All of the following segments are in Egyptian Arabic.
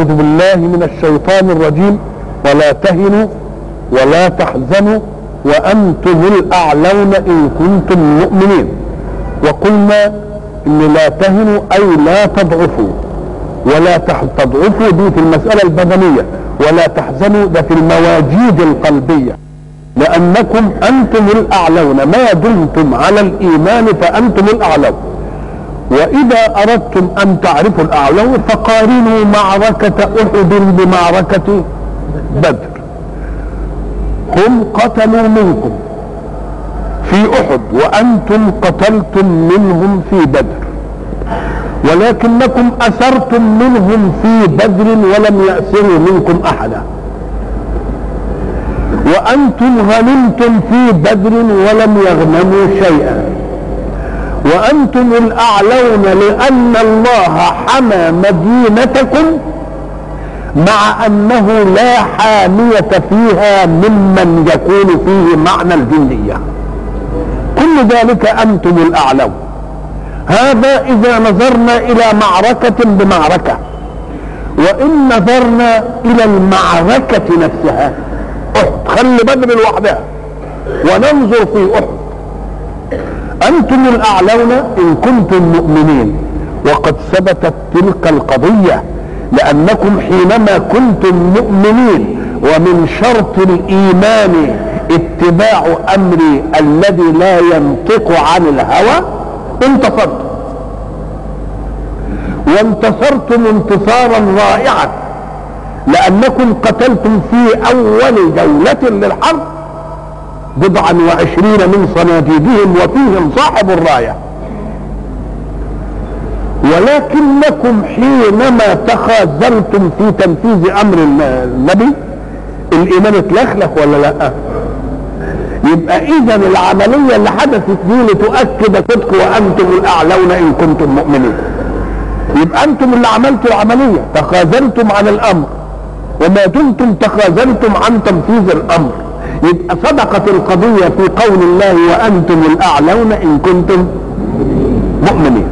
أعوذ بالله من الشيطان الرجيم ولا تهنوا ولا تحزنوا وأنتم الأعلون إن كنتم مؤمنين وقلنا إن لا تهنوا أي لا تضعفوا ولا تضعفوا دي في المسألة البدنية ولا تحزنوا ده في المواجيد القلبية لأنكم أنتم الأعلون ما دمتم على الإيمان فأنتم الأعلون وإذا أردتم أن تعرفوا الأعلون فقارنوا معركة أحد بمعركة بدر هم قتلوا منكم في أحد وأنتم قتلتم منهم في بدر ولكنكم أسرتم منهم في بدر ولم يأسروا منكم أحدا وأنتم غنمتم في بدر ولم يغنموا شيئا وأنتم الأعلون لأن الله حمى مدينتكم مع أنه لا حامية فيها ممن يكون فيه معنى الجندية كل ذلك أنتم الأعلون هذا إذا نظرنا إلى معركة بمعركة وإن نظرنا إلى المعركة نفسها أحد خلي بدر لوحدها وننظر في أحد أنتم الأعلون إن كنتم مؤمنين وقد ثبتت تلك القضية لأنكم حينما كنتم مؤمنين ومن شرط الإيمان اتباع أمري الذي لا ينطق عن الهوى انتصرتم وانتصرتم انتصارا رائعا لأنكم قتلتم في أول جولة للحرب بضعا وعشرين من صناديدهم وفيهم صاحب الراية ولكنكم حينما تخاذلتم في تنفيذ امر النبي الايمان اتلخلخ ولا لا يبقى اذا العملية اللي حدثت دي لتؤكد صدق وانتم الاعلون ان كنتم مؤمنين يبقى انتم اللي عملتوا العملية تخاذلتم عن الامر وما دمتم تخاذلتم عن تنفيذ الامر يبقى صدقت القضية في قول الله وأنتم الأعلون إن كنتم مؤمنين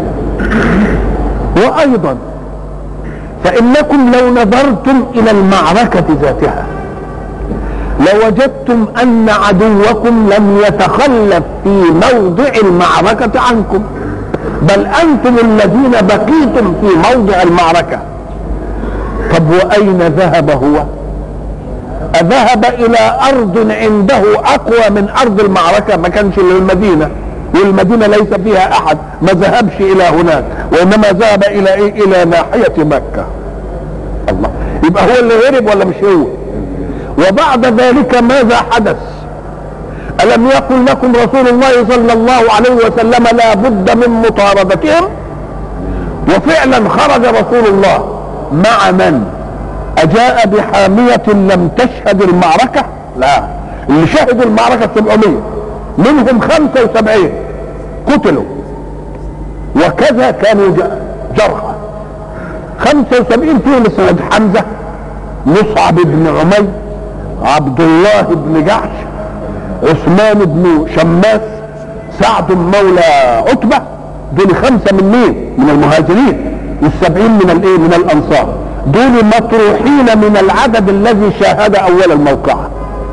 وأيضا فإنكم لو نظرتم إلى المعركة ذاتها لوجدتم أن عدوكم لم يتخلف في موضع المعركة عنكم بل أنتم الذين بقيتم في موضع المعركة طب وأين ذهب هو؟ ذهب الى ارض عنده اقوى من ارض المعركه ما كانش للمدينه والمدينه ليس فيها احد ما ذهبش الى هناك وانما ذهب الى ايه الى ناحيه مكه الله يبقى هو اللي هرب ولا مش هو وبعد ذلك ماذا حدث الم يقل لكم رسول الله صلى الله عليه وسلم لا بد من مطاردتهم وفعلا خرج رسول الله مع من أجاء بحامية لم تشهد المعركة لا اللي شهدوا المعركة 700 منهم 75 قتلوا وكذا كانوا جرحى 75 فيهم سند حمزة مصعب بن عمي عبد الله بن جعش عثمان بن شماس سعد مولى عتبة دول خمسة من مين؟ من المهاجرين والسبعين من الايه؟ من الانصار دول مطروحين من العدد الذي شاهد اول الموقعة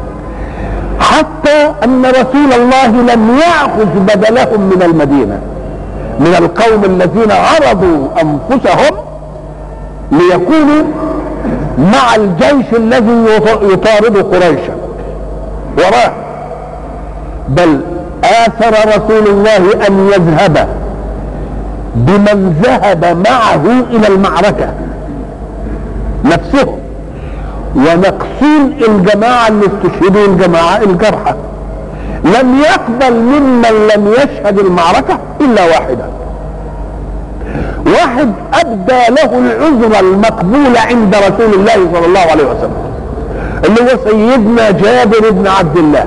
حتى ان رسول الله لم يأخذ بدلهم من المدينة من القوم الذين عرضوا انفسهم ليكونوا مع الجيش الذي يطارد قريشا وراه بل آثر رسول الله أن يذهب بمن ذهب معه إلى المعركة نفسهم ونقصين الجماعة اللي استشهدوا الجماعة الجرحى لم يقبل ممن لم يشهد المعركة إلا واحدا واحد أبدى له العذر المقبول عند رسول الله صلى الله عليه وسلم اللي هو سيدنا جابر بن عبد الله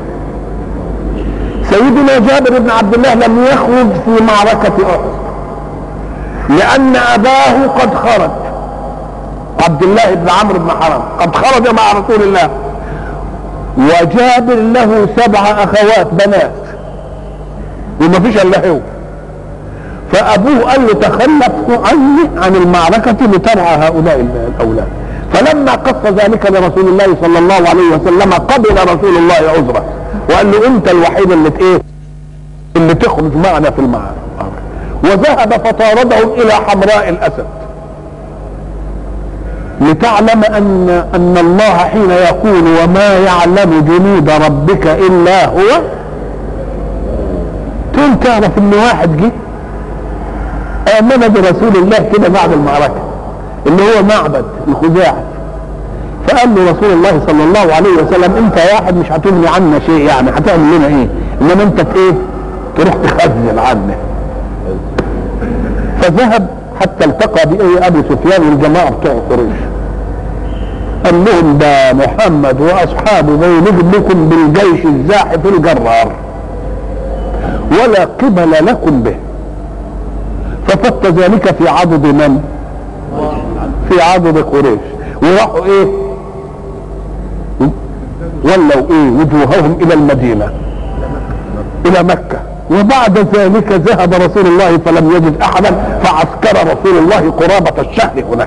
سيدنا جابر بن عبد الله لم يخرج في معركة أحد لأن أباه قد خرج عبد الله بن عمرو بن حرام قد خرج مع رسول الله وجابر له سبع أخوات بنات وما فيش إلا هو فابوه قال له تخلف عني عن المعركه لترعى هؤلاء الاولاد فلما قص ذلك لرسول الله صلى الله عليه وسلم قبل رسول الله عذره وقال له انت الوحيد اللي ايه اللي تخرج معنا في المعركه وذهب فطاردهم الى حمراء الاسد لتعلم ان ان الله حين يقول وما يعلم جنود ربك الا هو تقول تعرف ان واحد جه امن برسول الله كده بعد المعركه اللي هو معبد الخزاعي فقال له رسول الله صلى الله عليه وسلم انت واحد مش هتغني عنا شيء يعني هتعمل لنا ايه انما انت ايه تروح تخزن عنا فذهب حتى التقى بايه ابو سفيان والجماعه بتوع قريش قال لهم ده محمد واصحابه بينجد لكم بالجيش الزاحف الجرار ولا قبل لكم به ففت ذلك في عضد من في عضد قريش وراحوا ايه ولوا ايه وجوههم الى المدينة الى مكة وبعد ذلك ذهب رسول الله فلم يجد احدا فعسكر رسول الله قرابة الشهر هناك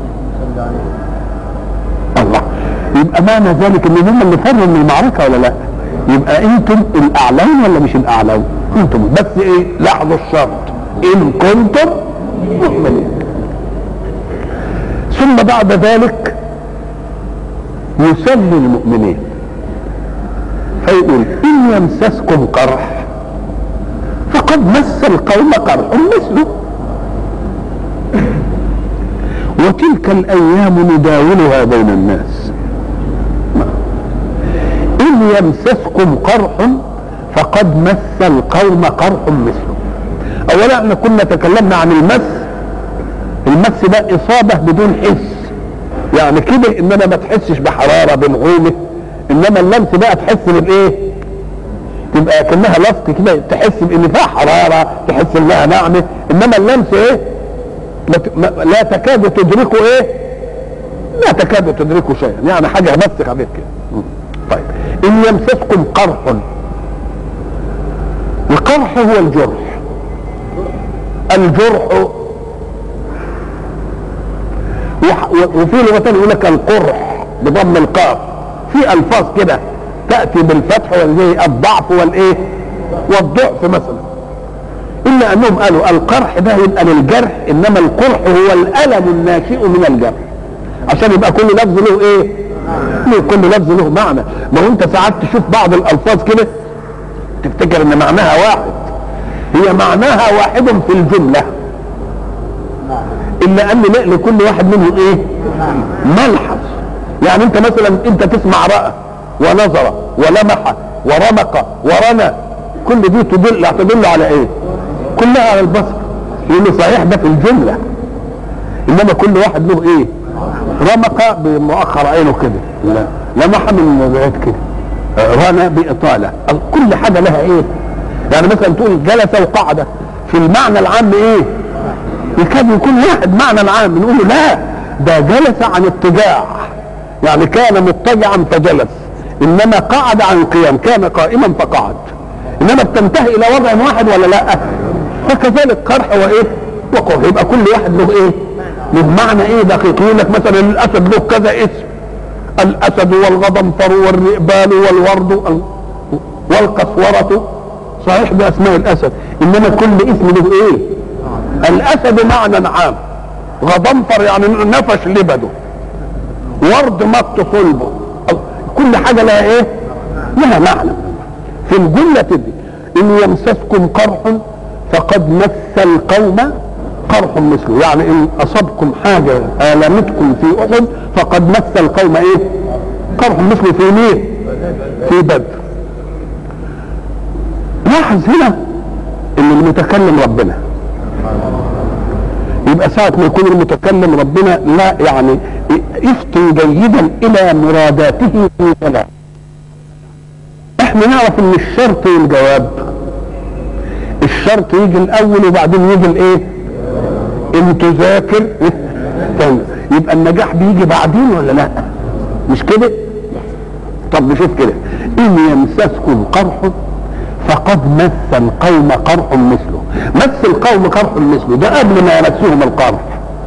الله يبقى معنى ذلك ان هم اللي فروا من المعركة ولا لا يبقى انتم الاعلون ولا مش الاعلون انتم بس ايه لاحظوا الشرط ان كنتم مؤمنين ثم بعد ذلك يسلي المؤمنين فيقول ان يمسسكم قرح فقد مس القوم قرح مثله وتلك الايام نداولها بين الناس ان يمسسكم قرح فقد مس القوم قرح مثله اولا احنا كنا تكلمنا عن المس المس ده اصابه بدون حس يعني كده انما ما تحسش بحراره بنعومه انما اللمس بقى تحس بالايه تبقى كانها لفظ كده تحس بان فيها حراره تحس انها ناعمه انما اللمس ايه لا ت- ما- لا تكاد تدركه ايه لا تكاد تدركه شيئا يعني حاجه بس خفيف كده م. طيب ان يمسسكم قرح القرح هو الجرح الجرح وح- و- وفي لغه تانية يقول لك القرح بضم القاف في الفاظ كده تاتي بالفتح وزي الضعف والايه والضعف مثلا الا انهم قالوا القرح ده يبقى للجرح انما القرح هو الالم الناشئ من الجرح عشان يبقى كل لفظ له ايه له كل لفظ له معنى ما هو انت ساعات تشوف بعض الالفاظ كده تفتكر ان معناها واحد هي معناها واحد في الجمله الا ان لا- لكل واحد منهم ايه ملحظ يعني انت مثلا انت تسمع راى ونظر ولمح ورمق ورمى كل دي تدل تدل على ايه كلها على البصر لانه صحيح ده في الجمله انما كل واحد له ايه رمق بمؤخر عينه كده لا لمح من بعيد كده رمى باطاله كل حاجه لها ايه يعني مثلا تقول جلس وقعد في المعنى العام ايه يكاد يكون واحد معنى العام بنقول له لا ده جلس عن اضطجاع يعني كان مضطجعا فجلس انما قعد عن قيام كان قائما فقعد انما بتنتهي الى وضع واحد ولا لا فكذلك قرح وايه وقرح يبقى كل واحد له ايه له معنى ايه دقيق يقول لك مثلا الاسد له كذا اسم الاسد والغضنفر والرئبال والورد والقسورة صحيح باسماء الاسد انما كل اسم له ايه الاسد معنى عام غضنفر يعني نفش لبده ورد مط صلبه كل حاجه لها ايه لها معنى في الجمله دي ان يمسسكم قرح فقد مس القوم قرح مثله يعني ان اصابكم حاجه المتكم في احد فقد مس القوم ايه قرح مثله في مين في بدر لاحظ هنا ان المتكلم ربنا يبقى ساعة ما يكون المتكلم ربنا لا يعني يفطن جيدا الى مراداته في كلام احنا نعرف ان الشرط والجواب الشرط يجي الاول وبعدين يجي الايه ان تذاكر تاني. يبقى النجاح بيجي بعدين ولا لا مش كده طب نشوف كده ان يمسسكم قرح فقد مس القوم قرح مثله مس القوم قرح مثله ده قبل ما يمسهم القرح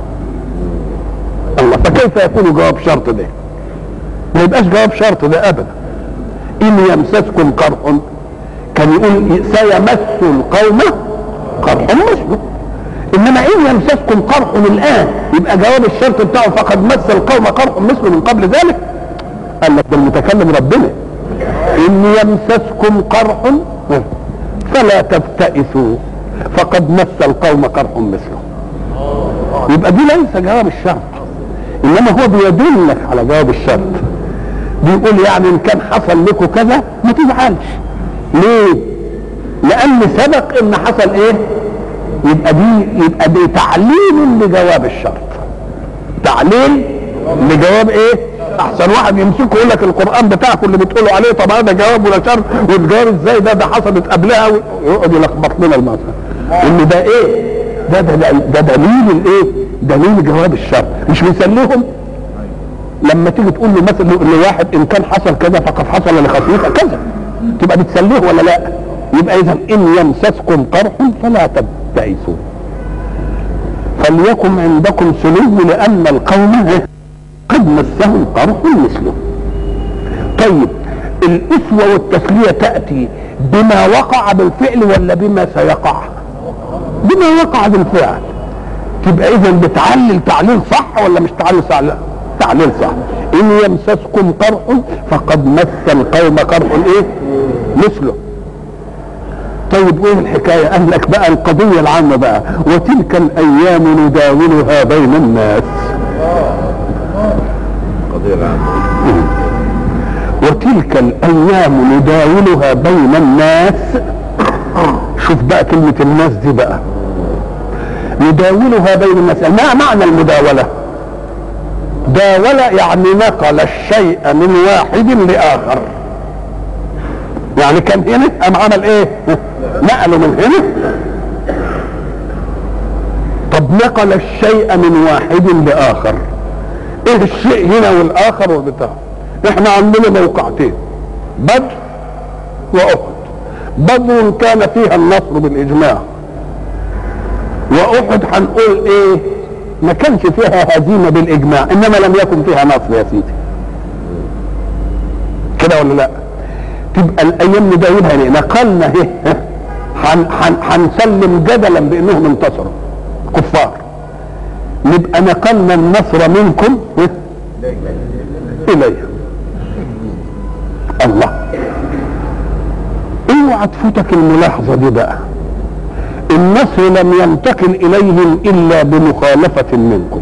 الله فكيف يكون جواب شرط ده ما يبقاش جواب شرط ده ابدا ان يمسسكم قرح كان يقول سيمس القوم قرح مثله انما ان يمسسكم قرح الان يبقى جواب الشرط بتاعه فقد مس القوم قرح مثله من قبل ذلك قال لك ده المتكلم ربنا ان يمسسكم قرح فلا تبتئسوا فقد مس القوم قرح مثله يبقى دي ليس جواب الشرط انما هو بيدلك على جواب الشرط بيقول يعني ان كان حصل لكم كذا ما تزعلش ليه لان سبق ان حصل ايه يبقى دي يبقى دي تعليل لجواب الشرط تعليل لجواب ايه احسن واحد يمسكه يقول لك القران بتاعكم اللي بتقولوا عليه طب هذا جواب ولا شرط والجواب ازاي ده ده حصلت قبلها ويقعد يلخبط لنا المثل ان ده ايه ده ده ده دليل الايه دليل جواب الشرط مش بيسليهم لما تيجي تقول له مثلا لواحد ان كان حصل كذا فقد حصل لخطيئه كذا تبقى بتسليه ولا لا يبقى اذا ان يمسسكم قرح فلا تبتئسوا فليكن عندكم سلو لان القوم قد مسهم قرح مثله طيب الاسوة والتسلية تأتي بما وقع بالفعل ولا بما سيقع بما وقع بالفعل تبقى اذا بتعلل تعليل صح ولا مش تعليل صح لا تعليل صح ان يمسسكم قرح فقد مس القوم قرح ايه مثله طيب ايه الحكايه قال لك بقى القضيه العامه بقى وتلك الايام نداولها بين الناس القضية العامة وتلك الايام نداولها بين الناس شوف بقى كلمة الناس دي بقى نداولها بين الناس ما معنى المداولة داول يعني نقل الشيء من واحد لآخر يعني كان هنا قام عمل ايه نقله من هنا طب نقل الشيء من واحد لآخر ايه الشيء هنا والاخر والبتاع احنا عندنا موقعتين بدر واحد بدر كان فيها النصر بالاجماع واحد هنقول ايه ما كانش فيها هزيمه بالاجماع انما لم يكن فيها نصر يا سيدي كده ولا لا تبقى الايام نداولها يعني نقلنا ايه هن- هن- هنسلم جدلا بانهم انتصروا كفار نبقى نقلنا النصر منكم إيه؟ اليه الله اوعى تفوتك الملاحظه دي بقى النصر لم ينتقل اليهم الا بمخالفه منكم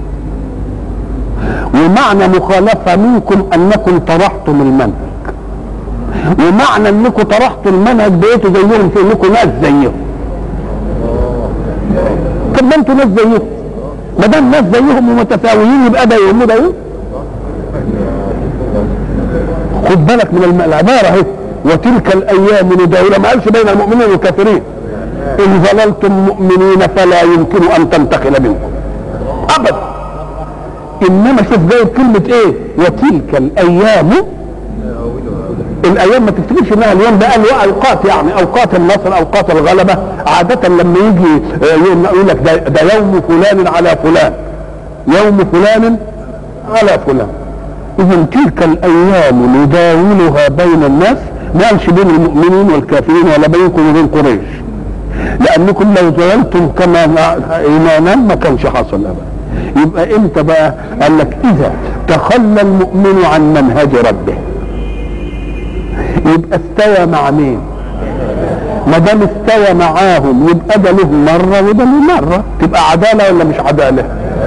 ومعنى مخالفه منكم انكم طرحتم المنهج ومعنى انكم طرحتوا المنهج بقيتوا زيهم في انكم ناس زيهم طب ما انتوا ناس زيهم ما دام ناس زيهم ومتساويين يبقى ده يهم ده يهم خد بالك من الم- العباره اهي وتلك الايام نداولها ما قالش بين المؤمنين والكافرين ان ظللتم مؤمنين فلا يمكن ان تنتقل منكم ابدا انما شوف جايب كلمه ايه وتلك الايام الايام ما تفتكرش انها اليوم ده قال اوقات يعني اوقات النصر اوقات الغلبه عاده لما يجي آه، يوم يقول لك ده, ده يوم فلان على فلان يوم فلان على فلان اذا تلك الايام نداولها بين الناس ما قالش بين المؤمنين والكافرين ولا بينكم وبين قريش لانكم لو زللتم كما ايمانا ما كانش حصل ابدا يبقى امتى بقى قال لك اذا تخلى المؤمن عن منهج ربه يبقى استوى مع مين ما دام استوى معاهم يبقى ده له مره وده له مره تبقى عداله ولا مش عداله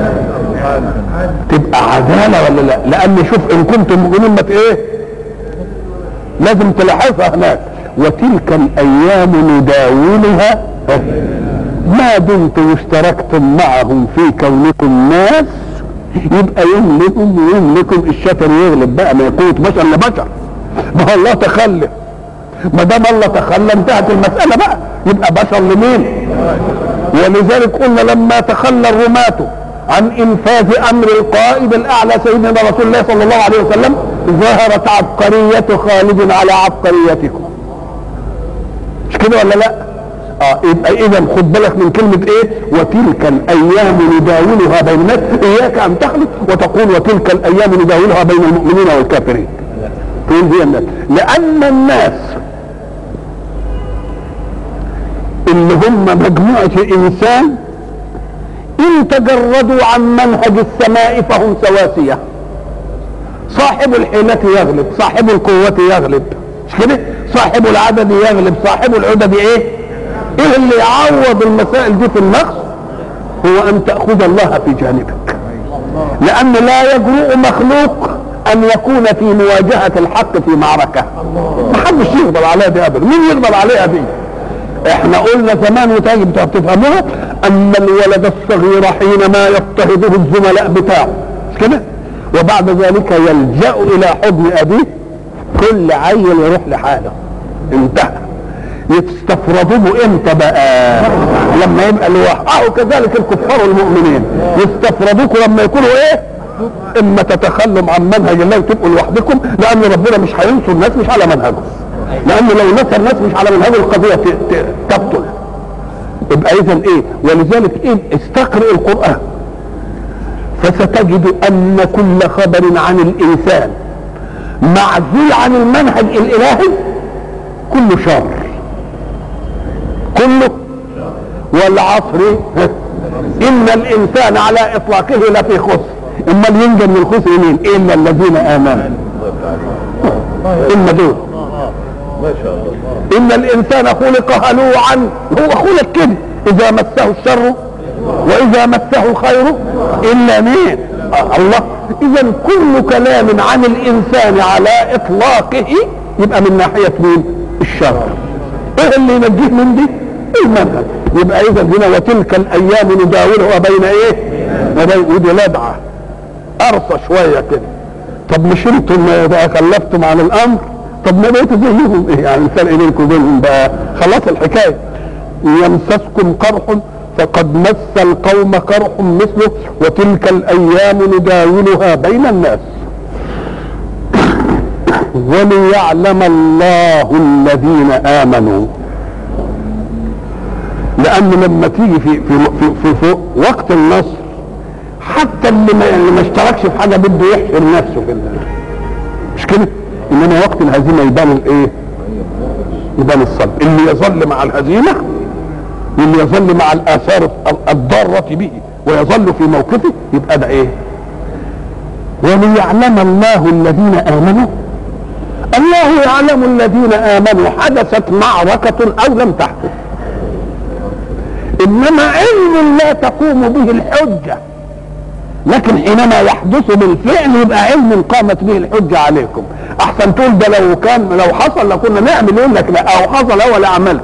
تبقى عداله ولا لا لان شوف ان كنتم مؤمنين ما ت- ايه لازم تلاحظها هناك وتلك الايام نداولها ما دمتم اشتركتم معهم في كونكم ناس يبقى يوم لكم ويوم لكم الشطر يغلب بقى ما يكون بشر لبشر ما هو الله تخلى ما دام الله تخلى انتهت المسألة بقى يبقى بشر لمين ولذلك قلنا لما تخلى الرماة عن انفاذ امر القائد الاعلى سيدنا رسول الله صلى الله عليه وسلم ظهرت عبقرية خالد على عبقريتكم مش كده ولا لا اه يبقى اذا خد بالك من كلمه ايه وتلك الايام نداولها بين الناس اياك ان تخلط وتقول وتلك الايام نداولها بين المؤمنين والكافرين فين هي الناس لان الناس اللي هم مجموعه انسان ان تجردوا عن منهج السماء فهم سواسيه صاحب الحيلة يغلب صاحب القوة يغلب مش كده صاحب العدد يغلب صاحب العدد ايه ايه اللي يعوض المسائل دي في النقص هو ان تأخذ الله في جانبك لان لا يجرؤ مخلوق ان يكون في مواجهة الحق في معركة ما حدش يقدر عليها دي ابدا مين يقدر عليها دي احنا قلنا زمان وتجب تفهموها ان الولد الصغير حينما يضطهده الزملاء بتاعه مش كده وبعد ذلك يلجأ الى حضن ابيه كل عيل يروح لحاله انتهى يستفرضوه امتى بقى لما يبقى لوحده اهو كذلك الكفار المؤمنين يستفرضوكم لما يكونوا ايه اما تتخلوا عن منهج الله وتبقوا لوحدكم لان ربنا مش هينصر الناس مش على منهجه لان لو نصر الناس مش على منهجه القضيه تبطل يبقى اذا ايه ولذلك ايه استقرئ القران فستجد ان كل خبر عن الانسان معزول عن المنهج الالهي كله شر كله والعصر ان الانسان على اطلاقه لفي خسر اما اللي ينجى من الخسر مين الا الذين امنوا اما دول ما شاء الله ان الانسان خلق هلوعا هو خلق كده اذا مسه الشر واذا مسه الخير الا مين آه الله اذا كل كلام عن الانسان على اطلاقه يبقى من ناحيه مين الشر ايه اللي ينجيه من دي المنهج يبقى اذا هنا وتلك الايام نداولها بين ايه وبين ودي لدعه ارصى شويه كده طب مش انتم تخلفتم عن الامر طب ما بقيتوا زيهم ايه يعني الفرق بينكم وبينهم بقى خلاص الحكايه يمسسكم قرح فقد مس القوم قرح مثله وتلك الايام نداولها بين الناس وليعلم الله الذين امنوا لان لما تيجي في في في, في, في وقت النصر حتى اللي ما, اللي ما اشتركش في حاجه بده يحشر نفسه في الله مش كده انما وقت الهزيمه يبان الايه يبان الصلب اللي يظل مع الهزيمه واللي يظل مع الاثار الضاره به ويظل في موقفه يبقى ده ايه وليعلم الله الذين امنوا الله يعلم الذين امنوا حدثت معركه او لم تحدث انما علم لا تقوم به الحجه لكن حينما يحدث بالفعل يبقى علم قامت به الحجه عليكم احسن تقول ده لو كان لو حصل لكنا نعمل يقول لك لا او حصل هو لا عملتش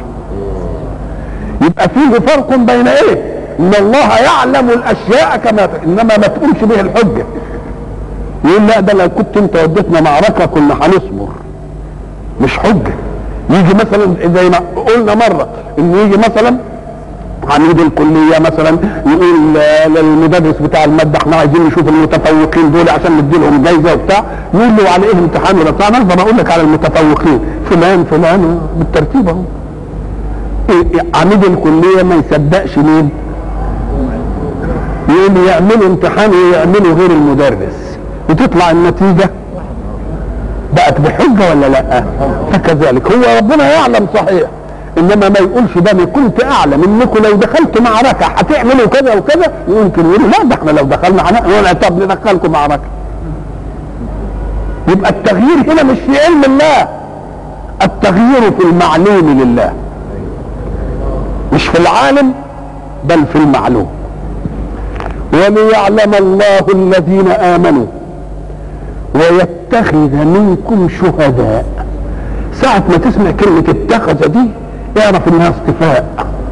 يبقى فيه فرق بين ايه ان الله يعلم الاشياء كما انما ما تقولش به الحجه يقول لا ده لو كنت انت وديتنا معركه كنا هنصبر مش حجه يجي مثلا زي ما قلنا مره ان يجي مثلا عميد الكلية مثلا يقول للمدرس بتاع المادة احنا عايزين نشوف المتفوقين دول عشان ندي لهم جايزة وبتاع يقول له على ايه امتحان ولا بتاع انا اقول لك على المتفوقين فلان فلان بالترتيب اهو إيه عميد الكلية ما يصدقش مين يقوم يعملوا امتحان ويعملوا غير المدرس وتطلع النتيجة بقت بحجة ولا لا فكذلك هو ربنا يعلم صحيح انما ما يقولش ده انا كنت اعلم انكم لو دخلت معركه هتعملوا كذا وكذا يمكن يقولوا لا ده احنا لو دخلنا معركه طب ندخلكم معركه يبقى التغيير هنا مش في علم الله التغيير في المعلوم لله مش في العالم بل في المعلوم وليعلم الله الذين امنوا ويتخذ منكم شهداء ساعة ما تسمع كلمة اتخذ دي اعرف انها اصطفاء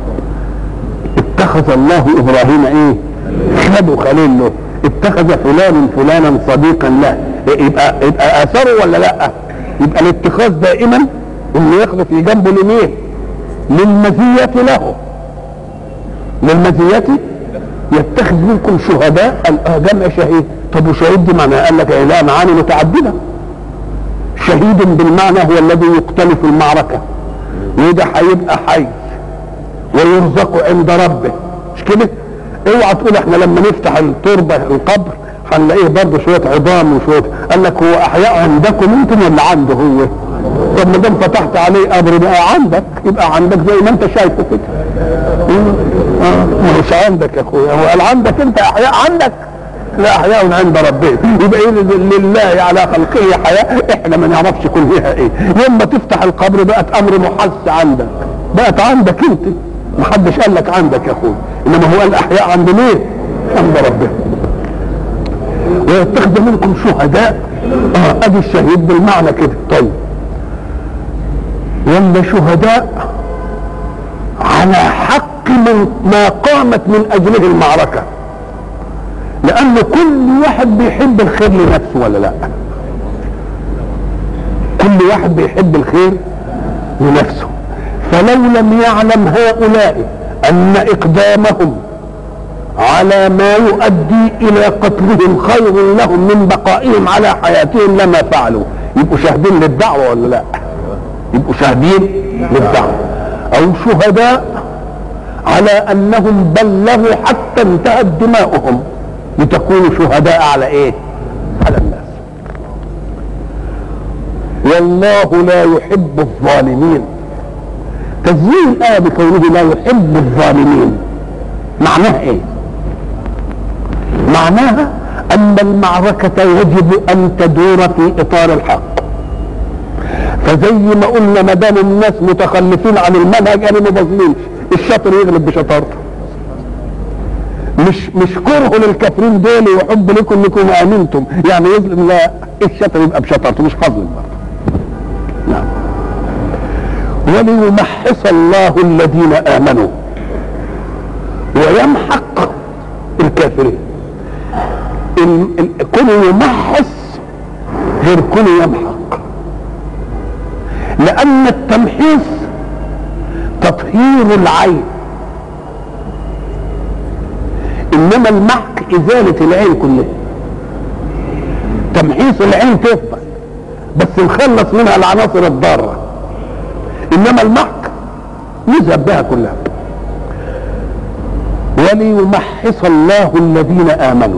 اتخذ الله ابراهيم ايه خده خليل له اتخذ فلان فلانا صديقا له يبقى يبقى اثره ولا لا يبقى الاتخاذ دائما انه ياخذه في جنبه اليمين للمزية له للمزية يتخذ منكم شهداء جمع شهيد طب وشهيد دي معناها قال لك لا معاني متعدده شهيد بالمعنى هو الذي يقتل في المعركة وده هيبقى حي ويرزق عند ربه مش كده اوعى تقول احنا لما نفتح التربه القبر هنلاقيه برضه شويه عظام وشويه قال لك هو احياء عندكم انتم ولا عنده هو طب ما دام فتحت عليه قبر بقى عندك يبقى عندك زي ما انت شايفه كده اه مش عندك يا اخويا هو قال عندك انت احياء عندك لا احياء عند ربنا يبقى ايه لله على خلقه حياه احنا ما نعرفش كلها ايه لما تفتح القبر بقت امر محس عندك بقت عندك انت محدش قال لك عندك يا اخويا انما هو قال احياء عند مين عند ربنا ويتخذ منكم شهداء اه ادي الشهيد بالمعنى كده طيب ولا شهداء على حق من ما قامت من اجله المعركه لان كل واحد بيحب الخير لنفسه ولا لا كل واحد بيحب الخير لنفسه فلو لم يعلم هؤلاء ان اقدامهم على ما يؤدي الى قتلهم خير لهم من بقائهم على حياتهم لما فعلوا يبقوا شاهدين للدعوه ولا لا يبقوا شاهدين للدعوه او شهداء على انهم بلغوا حتى انتهت دماؤهم لتكونوا شهداء على ايه على الناس والله لا يحب الظالمين تزيين الآية بكونه لا يحب الظالمين معناها ايه معناها ان المعركة يجب ان تدور في اطار الحق فزي ما قلنا ما دام الناس متخلفين عن المنهج انا ما بظلمش الشاطر يغلب بشطارته مش مش كره للكافرين دول وحب لكم انكم امنتم يعني يظلم لا الشاطر يبقى بشطارته مش هظلم برضه نعم وليمحص الله الذين امنوا ويمحق الكافرين كل يمحص غير كل يمحق لان التمحيص تطهير العين انما المحق ازاله العين كلها تمحيص العين تفضل بس نخلص منها العناصر الضاره انما المحق يذهب بها كلها وليمحص الله الذين امنوا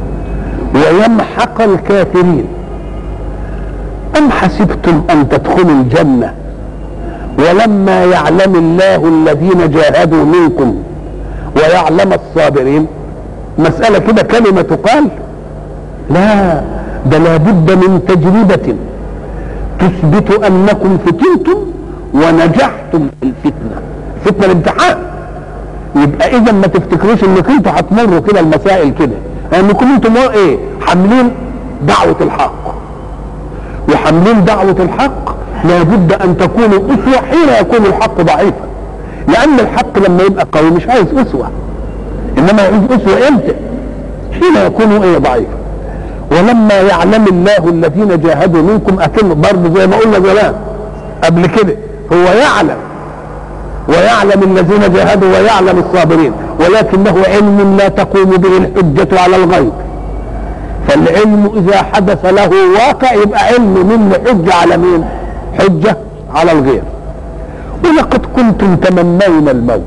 ويمحق الكافرين ام حسبتم ان تدخلوا الجنه ولما يعلم الله الذين جاهدوا منكم ويعلم الصابرين مسألة كده كلمة تقال لا ده لابد من تجربة تثبت أنكم فتنتم ونجحتم في الفتنة فتنة الامتحان يبقى إذا ما تفتكروش إنك أنتوا هتمروا كده المسائل كده لأنكم أنتم إيه حاملين دعوة الحق وحاملين دعوة الحق لابد أن تكونوا أسوة حين يكون الحق ضعيفا لأن الحق لما يبقى قوي مش عايز أسوة انما يعيز اسوه امتى حين يكون ايه ضعيف ولما يعلم الله الذين جاهدوا منكم اكن برضه زي ما قلنا زمان قبل كده هو يعلم ويعلم الذين جاهدوا ويعلم الصابرين ولكنه علم لا تقوم به الحجة على الغيب فالعلم إذا حدث له واقع يبقى علم منه حجة على مين؟ حجة على الغير ولقد كنتم تمنون الموت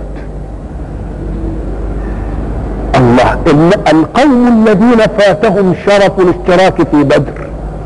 الله القوم الذين فاتهم شرف الاشتراك في بدر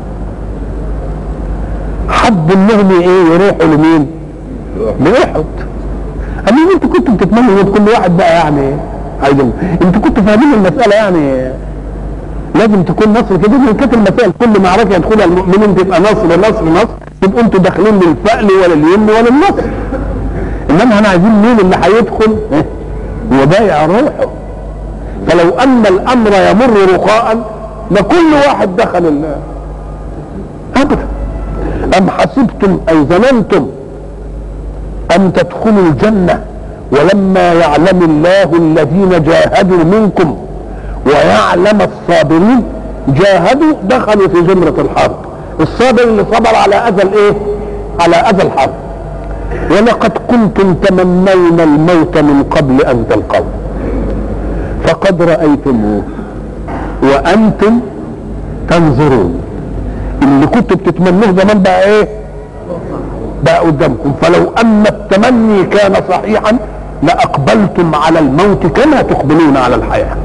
حبوا انهم ايه يروحوا لمين؟ لاحد اما انتوا كنتوا بتتمنوا كل واحد بقى يعني عايز انتوا كنتوا فاهمين المساله يعني لازم تكون نصر كده من كانت المسائل كل معركه يدخلها المؤمنين تبقى نصر نصر نصر تبقوا انتوا داخلين للفأل ولا اليمن ولا النصر انما احنا عايزين مين اللي هيدخل وبايع روحه فلو ان الامر يمر رخاء لكل واحد دخل الله ابدا ام حسبتم اي ظننتم ان تدخلوا الجنه ولما يعلم الله الذين جاهدوا منكم ويعلم الصابرين جاهدوا دخلوا في زمرة الحرب الصابر اللي صبر على اذى الايه على اذى الحرب ولقد كنتم تمنون الموت من قبل ان تلقوه فقد رأيتموه وأنتم تنظرون اللي كنتوا بتتمنوه زمان بقى إيه؟ بقى قدامكم فلو ان التمني كان صحيحا لاقبلتم على الموت كما تقبلون على الحياه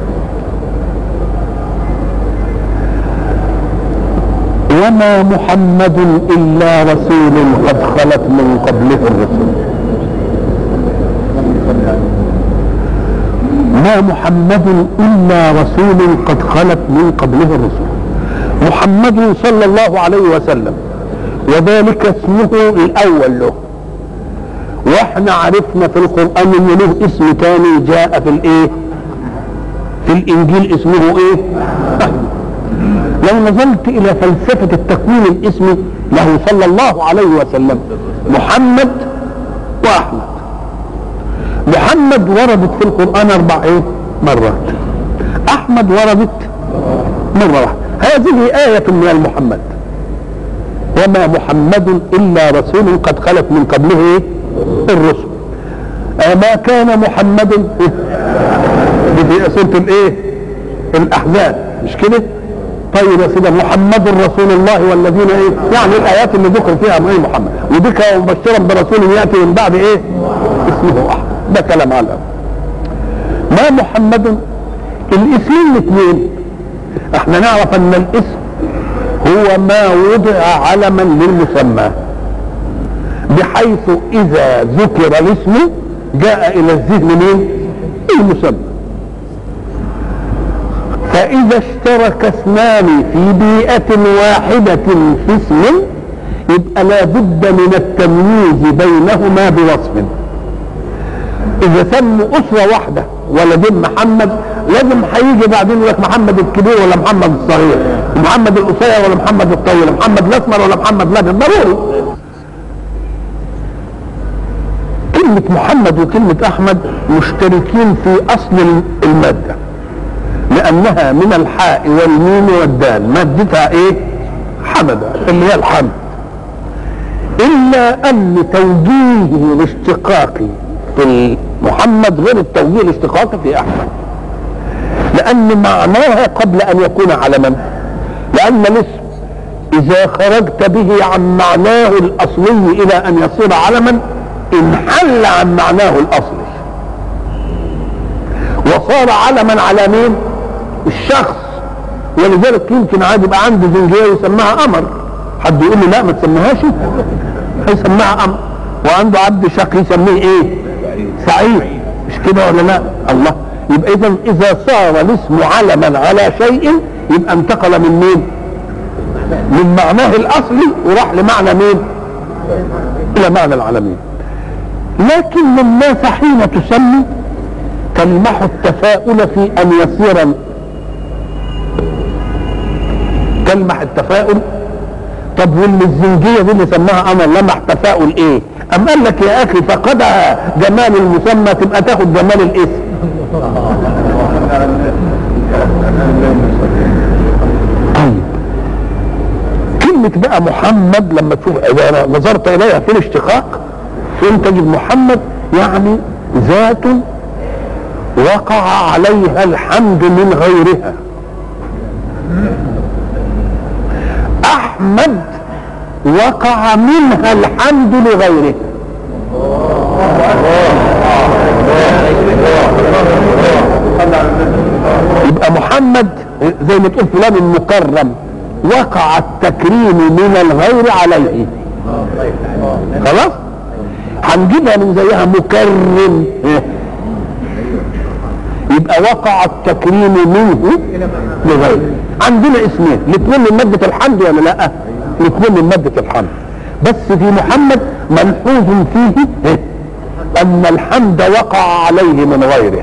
وما محمد الا رسول قد خلت من قبله الرسل ما محمد الا رسول قد خلت من قبله الرسل محمد صلى الله عليه وسلم وذلك اسمه الاول له واحنا عرفنا في القران ان له اسم تاني جاء في الايه في الانجيل اسمه ايه لو نظرت الى فلسفه التكوين الاسمي له صلى الله عليه وسلم محمد واحمد محمد وردت في القران اربع ايه مرات احمد وردت مره واحده هذه ايه من المحمد وما محمد الا رسول قد خلت من قبله ايه الرسل أما كان محمد في سورة الايه الاحزاب مش كده طيب يا سيدي محمد رسول الله والذين ايه يعني الايات اللي ذكر فيها ايه محمد وذكر مبشرا برسول ياتي من بعد ايه اسمه احمد ده كلام على ما محمد الاسمين الاثنين احنا نعرف ان الاسم هو ما وضع علما للمسمى بحيث اذا ذكر الاسم جاء الى الذهن مين المسمى فاذا اشترك اسمان في بيئة واحدة في اسم يبقى لا بد من التمييز بينهما بوصف اذا سموا اسرة واحدة ولدين محمد لازم هيجي بعدين يقول لك محمد الكبير ولا محمد الصغير محمد القصير ولا محمد الطويل محمد الاسمر ولا محمد الابيض ضروري كلمة محمد وكلمة أحمد مشتركين في أصل المادة لأنها من الحاء والميم والدال مادتها إيه؟ حمد اللي هي الحمد إلا أن توجيه الاشتقاقي في محمد غير التوجيه الاشتقاقي في أحمد لأن معناها قبل أن يكون علما لأن الاسم إذا خرجت به عن معناه الأصلي إلى أن يصير علما انحل عن معناه الاصلي وصار علما على مين الشخص ولذلك يمكن عاد يبقى عنده زنجيه ويسميها قمر حد يقول له لا ما تسميهاش هيسميها قمر وعنده عبد شقي يسميه ايه سعيد مش كده ولا لا الله يبقى اذا اذا صار الاسم علما على شيء يبقى انتقل من مين من معناه الاصلي وراح لمعنى مين الى معنى العالمين لكن الناس حين تسمي تلمح التفاؤل في ان يصير تلمح التفاؤل طب واللي الزنجيه دي اللي سماها قمر لمح تفاؤل ايه؟ ام قال لك يا اخي فقدها جمال المسمى تبقى تاخد جمال الاسم طيب كلمة بقى محمد لما تشوف إذا نظرت إليها في الاشتقاق فين تجد محمد يعني ذات وقع عليها الحمد من غيرها احمد وقع منها الحمد لغيره يبقى محمد زي ما تقول فلان المكرم وقع التكريم من الغير عليه خلاص هنجيبها من زيها مكرم يبقى وقع التكريم منه لغيره عندنا اسمين الاثنين من مادة الحمد ولا لا الاثنين من مادة الحمد بس في محمد ملحوظ فيه ان الحمد وقع عليه من غيره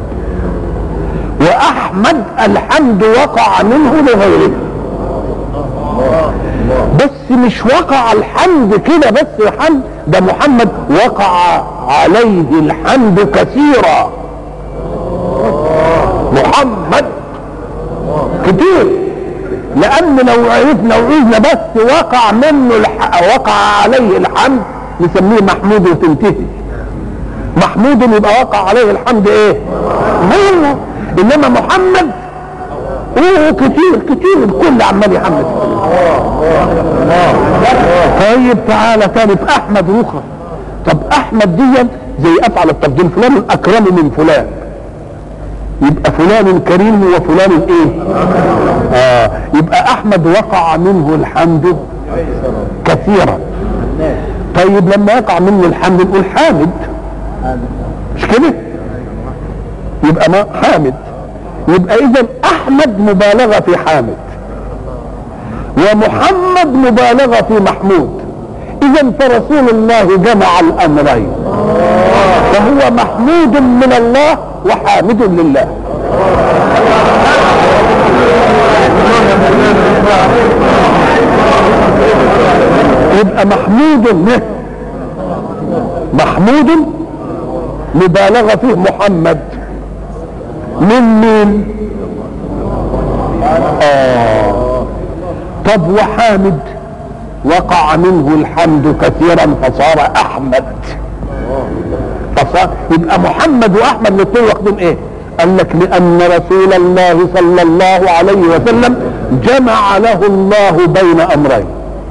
واحمد الحمد وقع منه لغيره بس مش وقع الحمد كده بس الحمد ده محمد وقع عليه الحمد كثيرا محمد كتير لان لو عرفنا وعيزنا بس وقع منه الح... وقع عليه الحمد نسميه محمود وتنتهي محمود يبقى وقع عليه الحمد ايه مرة انما محمد اوه كتير كتير الكل عمال يحمد طيب تعالى تاني في احمد رخر طب احمد دي زي افعل التفضيل فلان اكرم من فلان يبقى فلان كريم وفلان ايه اه يبقى احمد وقع منه الحمد كثيرا طيب لما يقع منه الحمد نقول حامد مش كده يبقى ما حامد يبقى اذا احمد مبالغه في حامد ومحمد مبالغه في محمود اذا فرسول الله جمع الامرين فهو محمود من الله وحامد لله يبقى محمود له محمود مبالغه فيه محمد من مين آه. طب وحامد وقع منه الحمد كثيرا فصار احمد فصار يبقى محمد واحمد الاثنين واخدين ايه قال لك لان رسول الله صلى الله عليه وسلم جمع له الله بين امرين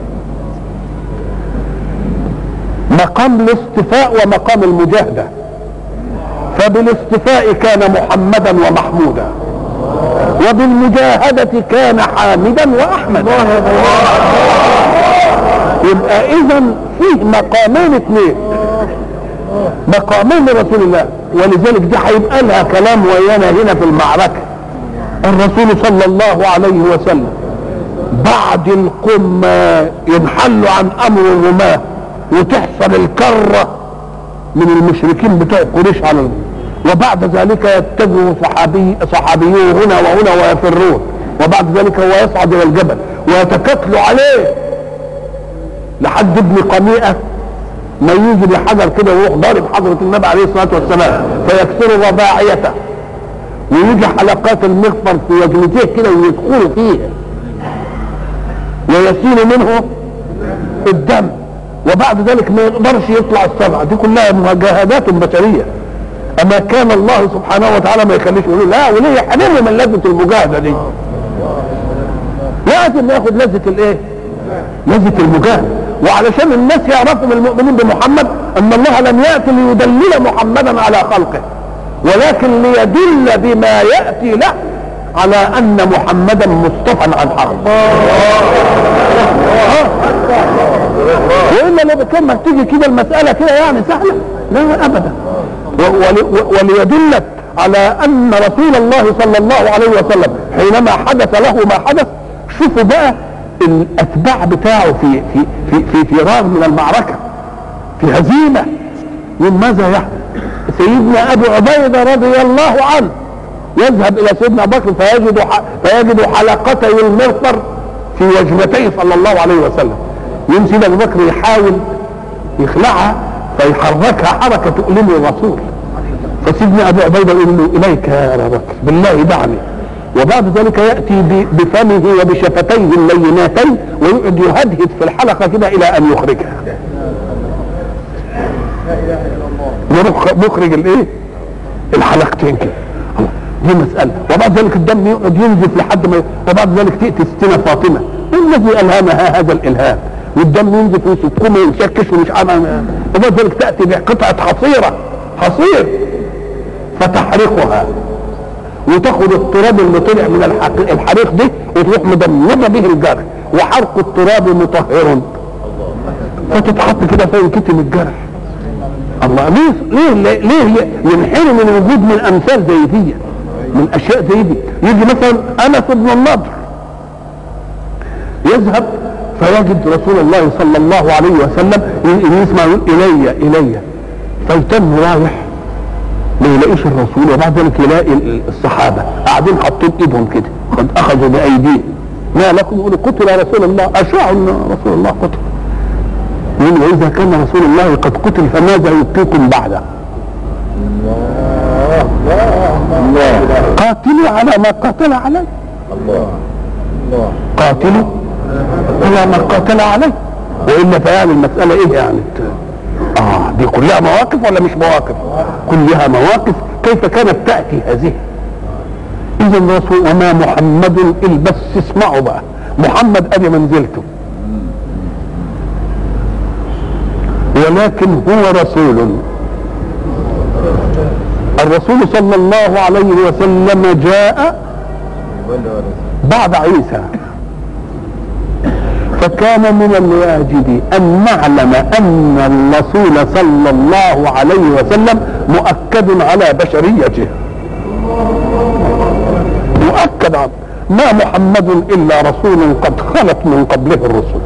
مقام الاصطفاء ومقام المجاهده فبالاصطفاء كان محمدا ومحمودا وبالمجاهدة كان حامدا وأحمدا يبقى إذا فيه مقامين اثنين مقامين لرسول الله ولذلك دي هيبقى لها كلام ويانا هنا في المعركة الرسول صلى الله عليه وسلم بعد القمة ينحل عن أمر الرماة وتحصل الكرة من المشركين بتوع قريش على الأرض. وبعد ذلك يتجه صحابي صحابيوه هنا وهنا ويفرون وبعد ذلك هو يصعد الى الجبل ويتكتلوا عليه لحد ابن قميئة ما يجي بحجر كده ويروح ضارب حضرة النبي عليه الصلاة والسلام فيكسر رباعيته ويجي حلقات المغفر في وجنتيه كده ويدخلوا فيها ويسيل منه الدم وبعد ذلك ما يقدرش يطلع السبعة دي كلها مجاهدات بشرية اما كان الله سبحانه وتعالى ما يخليش يقول لا وليه يحرمه من لذة المجاهدة دي لازم ياخد لذة الايه لذة المجاهدة وعلشان الناس يعرفوا من المؤمنين بمحمد ان الله لم يأتي ليدلل محمدا على خلقه ولكن ليدل بما يأتي له على ان محمدا مصطفى عن حرب والا لو كان ما تيجي كده المسألة كده يعني سهلة لا ابدا وليدلك على ان رسول الله صلى الله عليه وسلم حينما حدث له ما حدث شوفوا بقى الاتباع بتاعه في في في في فراغ من المعركه في هزيمه من ماذا يحدث؟ سيدنا ابو عبيده رضي الله عنه يذهب الى سيدنا ابو بكر فيجد فيجد حلقتي المغفر في وجنتيه صلى الله عليه وسلم يوم سيدنا ابو بكر يحاول يخلعها فيحركها حركه تؤلم الرسول فسيدنا ابو عبيده يقول له اليك يا ابا بكر بالله دعني وبعد ذلك ياتي بفمه وبشفتيه اللينتين ويقعد يهدهد في الحلقه كده الى ان يخرجها يروح مخرج الايه الحلقتين كده دي مسألة وبعد ذلك الدم يقعد ينزف لحد ما وبعد ذلك تأتي ستنا فاطمة الذي ألهمها هذا الإلهام والدم ينزف ويسكم ويشكش ومش عارف وبعد ذلك تأتي بقطعة حصيرة حصير فتحرقها وتاخد التراب اللي طلع من الحريق دي وتروح مدمره به الجرح وحرق التراب مطهر فتتحط كده فين كتم الجرح الله ليه ليه ليه ينحرم من الوجود من امثال زي دي من اشياء زي دي يجي مثلا انس بن النضر يذهب فيجد رسول الله صلى الله عليه وسلم يسمع يقول الي الي فيتم رايح ما يلاقيش الرسول وبعد ذلك يلاقي الصحابه قاعدين حاطين ايدهم كده قد اخذوا بايديهم ما لكم يقولوا قتل رسول الله اشاعوا ان رسول الله قتل يقول واذا كان رسول الله قد قتل فماذا يبقيكم بعده قاتلوا على ما قاتل عليه الله الله قاتلوا على ما قاتل عليه والا فيعني المساله ايه يعني اه دي كلها مواقف ولا مش مواقف كلها مواقف كيف كانت تاتي هذه اذا رسول وما محمد الا بس اسمعوا بقى محمد ادي منزلته ولكن هو رسول الرسول صلى الله عليه وسلم جاء بعد عيسى فكان من الواجب ان نعلم ان الرسول صلى الله عليه وسلم مؤكد على بشريته مؤكد عنه ما محمد الا رسول قد خلت من قبله الرسل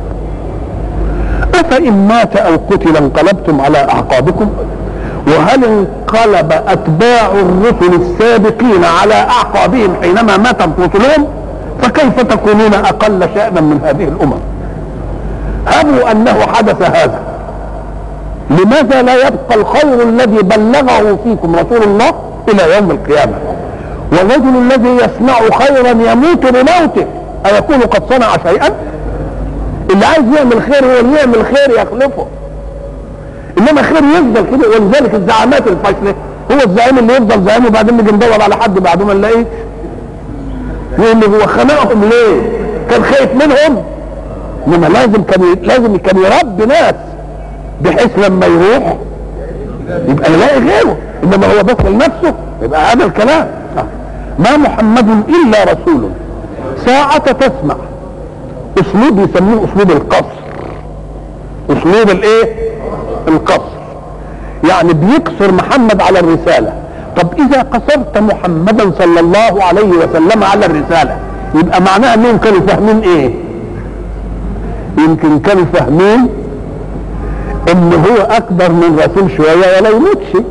افان مات او قتل انقلبتم على اعقابكم وهل انقلب اتباع الرسل السابقين على اعقابهم حينما ماتت رسلهم فكيف تكونون اقل شانا من هذه الامم هبوا انه حدث هذا لماذا لا يبقى الخير الذي بلغه فيكم رسول الله الى يوم القيامه والرجل الذي يصنع خيرا يموت بموته ايكون قد صنع شيئا اللي عايز يعمل خير هو اللي يعمل خير يخلفه انما خير يفضل كده ولذلك الزعامات الفاشله هو الزعيم اللي يفضل زعيم وبعدين نيجي ندور على حد بعده ما نلاقيه يقول لي هو خنقهم ليه؟ كان خايف منهم انما لازم كان لازم كان يربي ناس بحيث لما يروح يبقى يلاقي غيره انما هو بس لنفسه يبقى هذا الكلام ما محمد الا رسول ساعة تسمع اسلوب يسموه اسلوب القصر اسلوب الايه القصر يعني بيكسر محمد على الرسالة طب اذا قصرت محمدا صلى الله عليه وسلم على الرسالة يبقى معناه انهم كانوا فاهمين ايه يمكن كانوا فاهمين ان هو اكبر من رسول شوية ولا يموتش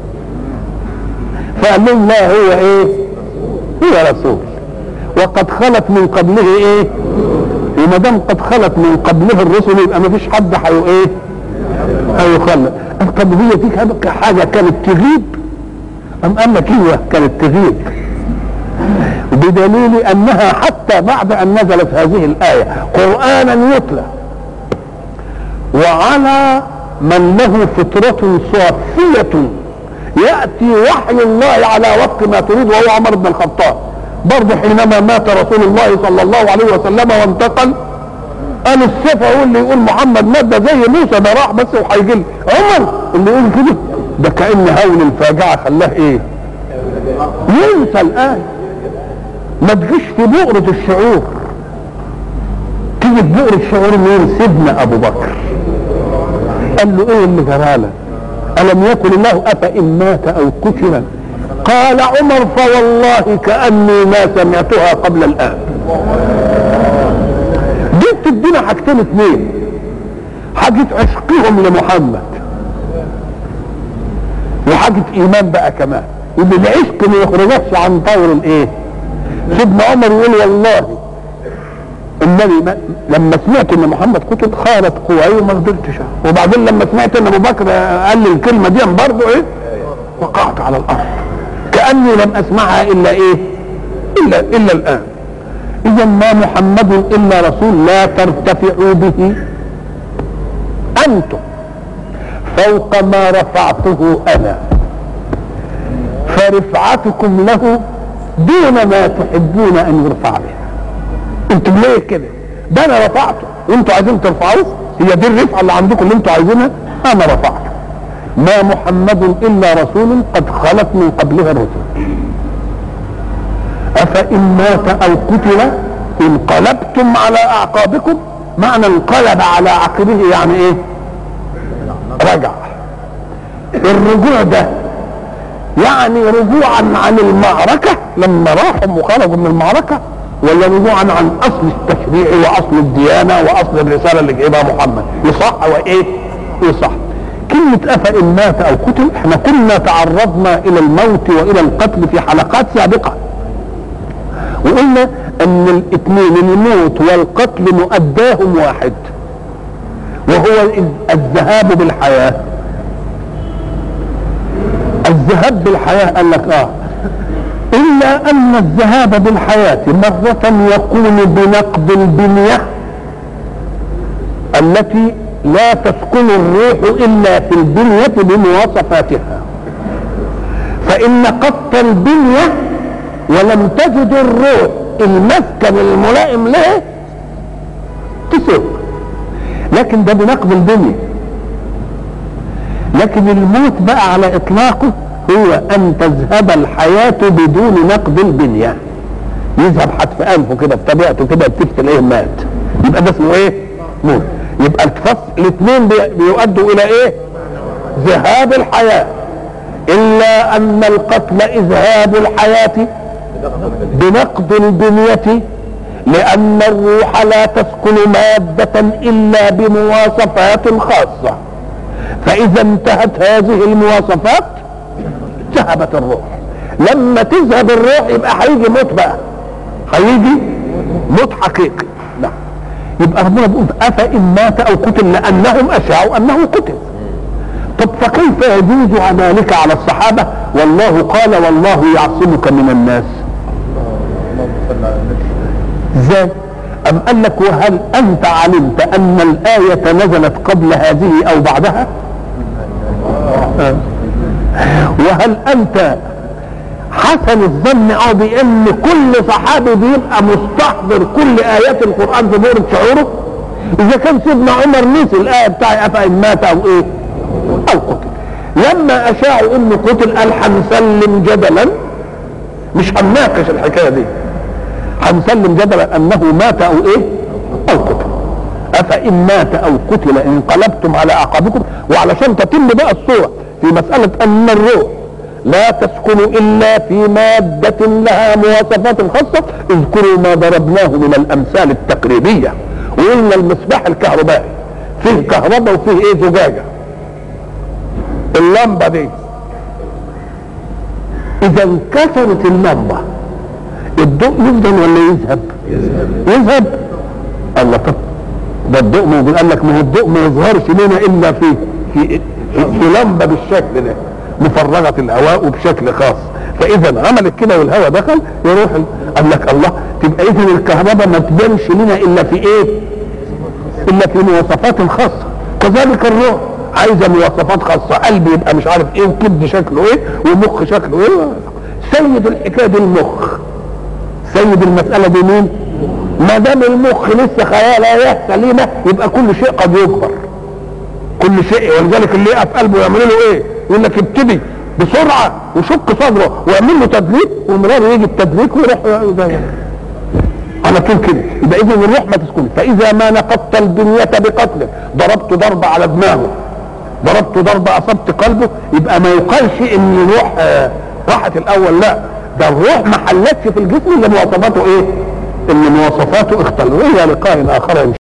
فقال لهم لا هو ايه هو رسول وقد خلت من قبله ايه وما دام قد خلت من قبله الرسل يبقى ما فيش حد حي ايه هيخلى طب هي دي حاجه كانت تغيب ام قال لك ايوه كانت تغيب بدليل انها حتى بعد ان نزلت هذه الايه قرانا يتلى وعلى من له فطرة صافية يأتي وحي الله على وفق ما تريد وهو عمر بن الخطاب برضه حينما مات رسول الله صلى الله عليه وسلم وانتقل قال السيف هو اللي يقول محمد مات ده زي موسى ده راح بس وهيجي لي عمر اللي يقول كده ده كأن هول الفاجعة خلاه ايه ينسى الآن ما تجيش في بؤرة الشعور تيجي في بؤرة الشعور مين سيدنا أبو بكر قال له ايه اللي جرالك ألم يكن الله أفإن مات أو قتل قال عمر فوالله كأني ما سمعتها قبل الآن دي بتدينا حاجتين اثنين حاجة عشقهم لمحمد وحاجة إيمان بقى كمان يبقى العشق ما يخرجكش عن طور الايه سيدنا عمر يقول والله النبي ما لما سمعت ان محمد قتل خارت قواي وما قدرتش وبعدين لما سمعت ان ابو بكر قال لي الكلمه دي برضه ايه وقعت على الارض كاني لم اسمعها الا ايه الا الا الان اذا ما محمد الا رسول لا ترتفعوا به انتم فوق ما رفعته انا فرفعتكم له دون ما تحبون ان يرفع به انتم ليه كده ده انا رفعته وانتوا عايزين ترفعوه هي دي الرفعه اللي عندكم اللي انتوا عايزينها انا رفعته ما محمد الا رسول قد خلت من قبلها الرسل افان مات او قتل انقلبتم على اعقابكم معنى انقلب على عقبه يعني ايه رجع الرجوع ده يعني رجوعا عن المعركة لما راحوا وخرجوا من المعركة ولا رجوعا عن اصل التشريع واصل الديانة واصل الرسالة اللي جايبها محمد يصح وايه يصح كلمة افإن مات او قتل احنا كنا تعرضنا الى الموت والى القتل في حلقات سابقة وقلنا ان الاثنين الموت والقتل مؤداهم واحد وهو الذهاب بالحياة الذهاب بالحياة قال لك اه الا ان الذهاب بالحياة مرة يكون بنقد البنية التي لا تسكن الروح الا في البنية بمواصفاتها فان قط البنية ولم تجد الروح المسكن الملائم له تسوق لكن ده بنقض الدنيا لكن الموت بقى على اطلاقه هو ان تذهب الحياة بدون نقض البنية يذهب حتف انفه كده بطبيعته كده بتفت الايه مات يبقى ده اسمه ايه موت يبقى الفصل الاثنين بي- بيؤدوا الى ايه ذهاب الحياة الا ان القتل اذهاب الحياة بنقض البنية لأن الروح لا تسكن مادة إلا بمواصفات خاصة فإذا انتهت هذه المواصفات ذهبت الروح لما تذهب الروح يبقى هيجي موت بقى هيجي موت حقيقي نعم يبقى ربنا بيقول أفإن مات أو قتل لأنهم أشاعوا أنه قتل طب فكيف يجوز ذلك على الصحابة والله قال والله يعصمك من الناس اللهم صل على النبي ازاي ام قال لك وهل انت علمت ان الايه نزلت قبل هذه او بعدها آه. وهل انت حسن الظن او بان كل صحابي بيبقى مستحضر كل ايات القران في دورة شعوره اذا كان سيدنا عمر نسي الايه بتاعي افان مات او ايه او قتل لما اشاعوا انه قتل قال هنسلم جدلا مش هنناقش الحكايه دي هنسلم جدلا انه مات او ايه او قتل افان مات او قتل انقلبتم على اعقابكم وعلشان تتم بقى الصوره في مساله ان الروح لا تسكن الا في ماده لها مواصفات خاصه اذكروا ما ضربناه من الامثال التقريبيه وقلنا المصباح الكهربائي فيه كهرباء وفيه ايه زجاجه اللمبه دي اذا انكسرت اللمبه الضوء يفضل ولا يذهب يذهب الله طب ده الضوء موجود قال لك ما هو الضوء ما يظهرش لنا الا في في في, في لمبه بالشكل ده مفرغه الهواء وبشكل خاص فاذا عملت كده والهواء دخل يروح ال- قال لك الله تبقى اذا الكهرباء ما تبانش لنا الا في ايه؟ الا في مواصفات خاصه كذلك الروح عايزه مواصفات خاصه قلب يبقى مش عارف ايه وكبد شكله ايه ومخ شكله ايه سيد الحكايه دي المخ سيد المسألة دي مين؟ ما دام المخ لسه خياله سليمة يبقى كل شيء قد يكبر. كل شيء ولذلك اللي يقف قلبه يعملوا له ايه؟ يقول لك ابتدي بسرعة وشق صدره ويعمل له تدليك ومرار يجي التدليك ويروح يضيع. على طول كده يبقى اذا الروح ما تسكن فاذا ما نقضت البنية بقتل ضربت ضربة على دماغه ضربت ضربة اصبت قلبه يبقى ما يقالش ان الروح آه، راحت الاول لا ده الروح ما حلتش في الجسم الا مواصفاته ايه؟ ان مواصفاته اختلفت والى لقاء اخر ان